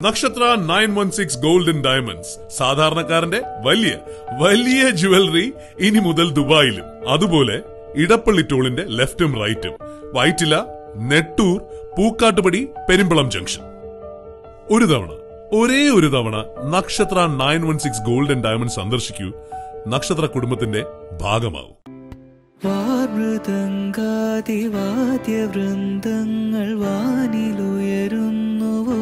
നക്ഷത്ര nine one six golden diamonds സാധാരണക്കാരന്റെ വലിയ വലിയ ജുവലറി ഇനി മുതൽ ദുബായിലും അതുപോലെ ഇടപ്പള്ളി ടോളിന്റെ ലെഫ്റ്റും റൈറ്റും വൈറ്റില നെട്ടൂർ പൂക്കാട്ടുപടി പെരുമ്പളം ജംഗ്ഷൻ ഒരു തവണ ഒരേ ഒരു തവണ Nakshatra nine one six golden diamond സന്ദർശിക്കൂ നക്ഷത്ര കുടുംബത്തിന്റെ ഭാഗമാവൂ വാർമൃതങ്കാതിവാദ്യവൃന്ദങ്ങൾ വാനിലുയരുന്നുവോ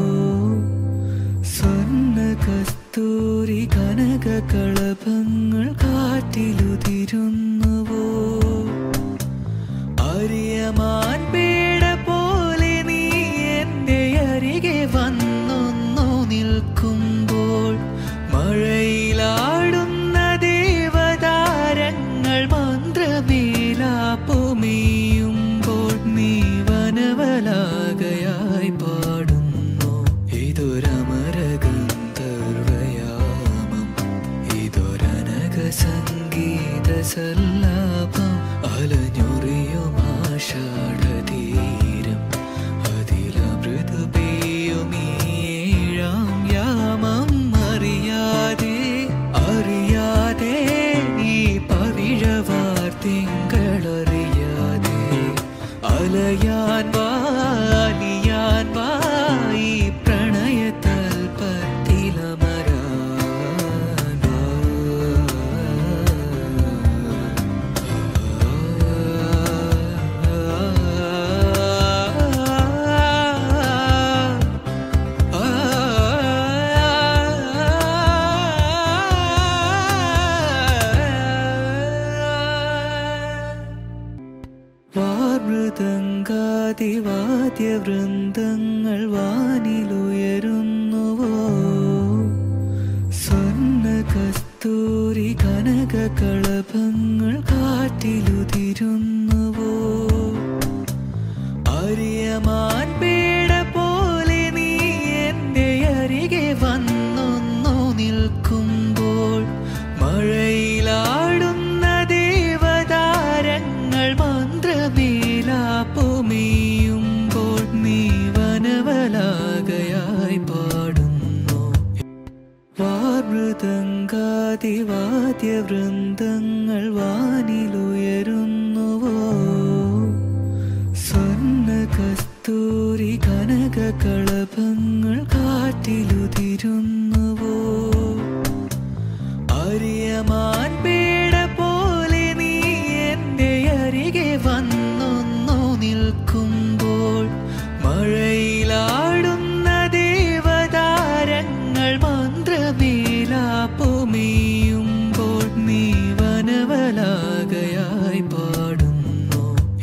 സ്വർണ്ണ കസ്തൂരി കനക കളഭങ്ങൾ കാറ്റിലുതിരുന്നുവോ അറിയമാൻ പേട പോലെ നീ എന്റെ അരികെ വന്നൊന്നു നിൽക്കുമ്പോൾ മഴയിലാടുന്ന ദേവതാരങ്ങൾ മന്ത്രമേലാപ്പുമീയുമ്പോൾ നീ വനവലാകയായി പാടുന്നു ഇതൊരമരഗന്ധർവയാമം ഇതൊരനക സംഗീത സല്ലാപം അലഞ്ഞൊറിയുമാഷാഢതീരം അതിലമൃദു പെയ്യുമീഴാം യാമം അറിയാതെ അറിയാതെ ഈ പവിഴവാർ തിങ്കളറിയാതെ അലയാൻ വാലിയാൻ വാ ഈ പ്രണയത്താൽ പത്തിലമരാൻ വാർമൃതങ്കാതിവാദ്യവൃന്ദങ്ങൾ വാനിലുയരുന്നുവോ സ്വർണ്ണ കസ്തൂരി കനക കളഭങ്ങൾ കാറ്റിലുതിരുന്നുവോ അറിയമാൻ പേട പോലെ നീ എന്റെ അരികെ വന്നൊന്നു നിൽക്കുമ്പോൾ മഴയിലാടുന്ന ദേവതാരങ്ങൾ മന്ത്രമേലാപ്പുമീയുമ്പോൾ നീ വനവലാകയായി പാടുന്നു വാർമൃതങ്കാതിവാദ്യവൃന്ദങ്ങൾ വാനിലുയരുന്നുവോ സ്വർണ്ണ കസ്തൂരി കനക കളഭങ്ങൾ കാറ്റിലുതിരുന്നുവോ അറിയമാൻ പേട പോലെ നീ എന്റെ അരികെ വന്നൊന്നു നിൽക്കുമ്പോൾ മഴയിലാടുന്ന ദേവതാരങ്ങൾ മന്ത്രമേലാപ്പുമീയുമ്പോൾ നീ വനവലാകയായി പാടുന്നു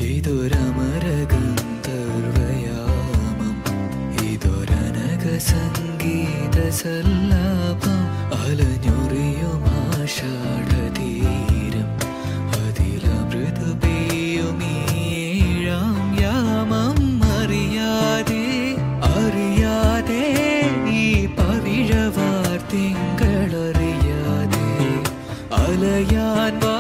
ഇതൊരമരഗന്ധർവയാമം ഇതൊരനക സംഗീത സല്ലാപം അലഞ്ഞൊറിയുമാഷാഢതീരം അതിലമൃദു പെയ്യുമീഴാം യാമം അറിയാതെ അറിയാതെ ഈ പവിഴവാർ തിങ്കളറിയാതെ അലയാൻ വാ